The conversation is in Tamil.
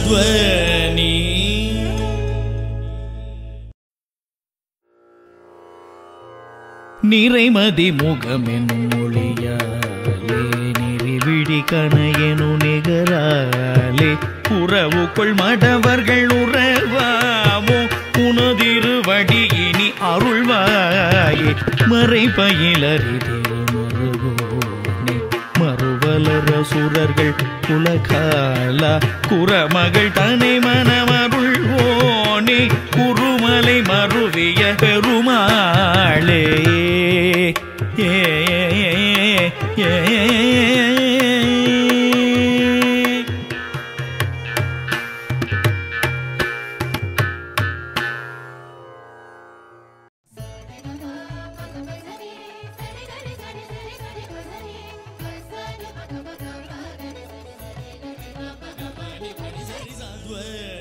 ಧ್ವನಿ நிறைமதி முகமெனும் மொழியாலே நெறிவிழி கணையனு நிகராலே உறவுக்குள் மடவர்கள் உறவாமோ உனதிருவடி இனி அருள்வாயே மறை பயிலறிதே மறுவலர சுரர்கள் குலகாலா குரமகள் தனை மனமருள்வோனே குருமலை மருவிய பெருமாளே ஏ ஏ ಧ್ವನಿ